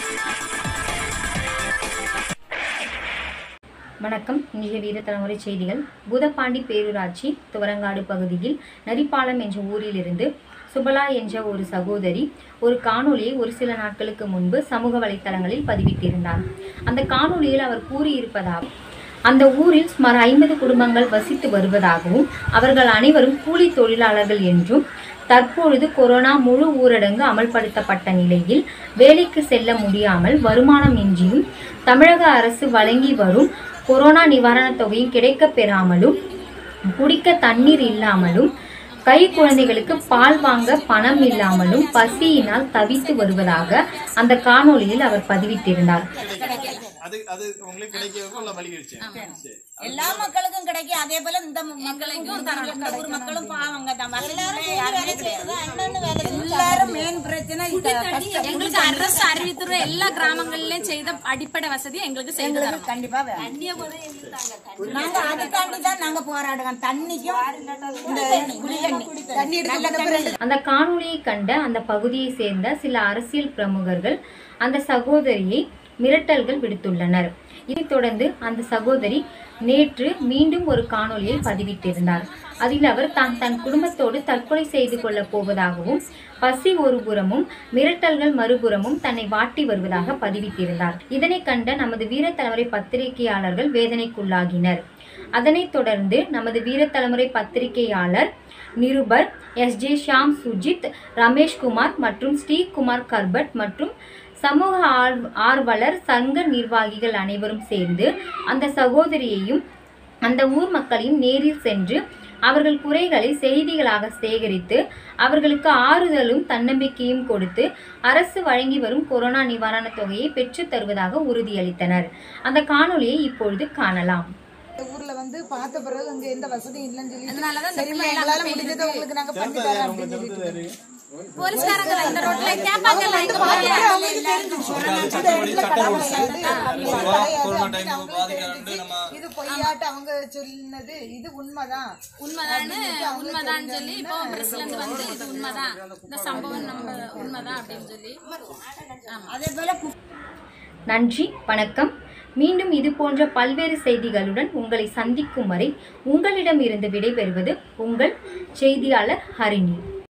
வணக்கம் இன்றைய வீர தலைமுறை செய்திகள் பூதப்பாண்டி பேரூராட்சி துவரங்காடு பகுதியில் நரிப்பாலம் என்ற ஊரிலிருந்து சுபலா என்ற ஒரு சகோதரி ஒரு காணொளியை ஒரு சில நாட்களுக்கு முன்பு சமூக வலைத்தளங்களில் பதிவிட்டிருந்தார் அந்த காணொளியில் அவர் கூறியிருப்பதாக அந்த ஊரில் சுமார் ஐம்பது குடும்பங்கள் வசித்து வருவதாகவும் அவர்கள் அனைவரும் கூலி தொழிலாளர்கள் என்றும் தற்பொழுது கொரோனா முழு ஊரடங்கு அமல்படுத்தப்பட்ட நிலையில் வேலைக்கு செல்ல முடியாமல் வருமானம் இன்றியும் தமிழக அரசு வழங்கி வரும் கொரோனா நிவாரணத் தொகையும் கிடைக்கப் பெறாமலும் குடிக்க தண்ணீர் இல்லாமலும் கை குழந்தைகளுக்கு பால் வாங்க பணம் இல்லாமலும் பசியினால் தவித்து வருவதாக அந்த காணொளியில் அவர் பதிவிட்டிருந்தார் அது அது உங்களுக்கு கிடைக்கிறதுக்கு உள்ள வழிகிடுச்சு சரி. எல்லா மக்களுக்கும் கிடைக்கும் அதே போல இந்த மக்களுக்கும் தரணும் இந்த ஊர் மக்களும் பாவங்க தான் வசதியிலே யாருமே கிடையாது. எல்லாரும் மெயின் பிரச்சனை இந்த கஷ்டம். எங்களுக்கு அரசு அறிவித்துற எல்லா கிராமங்களிலும் செய்த அடிப்படை வசதி எங்களுக்கு செய்து எங்களுக்கு தரணும் கண்டிப்பா வேணும். நாங்க அதுக்காண்டி தான் நாங்க போராடுறோம் தண்ணிக்கும் இந்த குடி தண்ணி நல்ல தண்ணி அந்த காணொளியை கண்ட அந்த பகுதியை சேர்ந்த சில அரசியல் பிரமுகர்கள் அந்த சகோதரியை மிரட்டல்கள் விடுத்துள்ளனர் இதைத் தொடர்ந்து அந்த சகோதரி நேற்று மீண்டும் ஒரு காணொளியை பதிவிட்டிருந்தார் அதில் அவர் தான் தன் குடும்பத்தோடு தற்கொலை செய்து கொள்ளப் போவதாகவும் பசி ஒரு புறமும் மிரட்டல்கள் மறுபுறமும் தன்னை வாட்டி வருவதாக பதிவிட்டிருந்தார் இதனை கண்ட நமது வீரத்தலைமுறை பத்திரிகையாளர்கள் வேதனைக்குள்ளாகினர் அதனைத் தொடர்ந்து நமது வீரத்தலைமுறை பத்திரிகையாளர் நிருபர் எஸ் ஜே ஷாம் சுஜித் ரமேஷ்குமார் மற்றும் ஸ்ரீகுமார் கர்பட் மற்றும் சமூக ஆர்வ- ஆர்வலர் சங்க நிர்வாகிகள் அனைவரும் சேர்ந்து அந்த சகோதரியையும் அந்த ஊர் மக்களையும் நேரில் சென்று அவர்கள் குறைகளை செய்திகளாக சேகரித்து அவர்களுக்கு ஆறுதலும் தன்னம்பிக்கையும் கொடுத்து அரசு வழங்கி வரும் கொரோனா நிவாரணத் தொகையை பெற்றுத் தருவதாக உறுதியளித்தனர் அந்த காணொளியை இப்பொழுது காணலாம் ஊர்ல வந்து பார்த்த பிறகு அங்க எந்த வசதியும் இல்லைன்னு சொல்லி அதனாலதான் இந்த சரிம்மா பிள்ளைகளை எங்களால அங்க முடிஞ்சதை உங்களுக்கு நாங்க பண்ணி சேர்ந்தா தரோம் யார் அப்படின்னு உங்களுக்கு சொல்லிட்டு தெரிஞ்சது யாரு? போலீஸ்காரங்க இந்த ரோட்ல கேட்பாங்கல்ல எங்க பார்த்துட்டு போறீங்க? அவங்களுக்கு தெரிஞ்சுச்சு. இந்த இடத்துல கடை கிடையாது, அப்படி ஒரு கிடையாது அப்படின்னு அவங்களுக்கு தெரிஞ்சுச்சு. இது பொய்யாட்டு அவங்க சொன்னது இது உண்மைதான் உண்மைதான்னு உண்மைதான் சொல்லி இப்போ பிரஸ்ல இருந்து வந்து இது உண்மைதான் இந்த சம்பவம் நம்ம உண்மைதான் அப்படின்னு சொல்லி அதே போல கு- நன்றி வணக்கம் மீண்டும் இது போன்ற பல்வேறு செய்திகளுடன் உங்களை சந்திக்கும் வரை உங்களிடமிருந்து விடைபெறுவது உங்கள் செய்தியாளர் ஹரிணி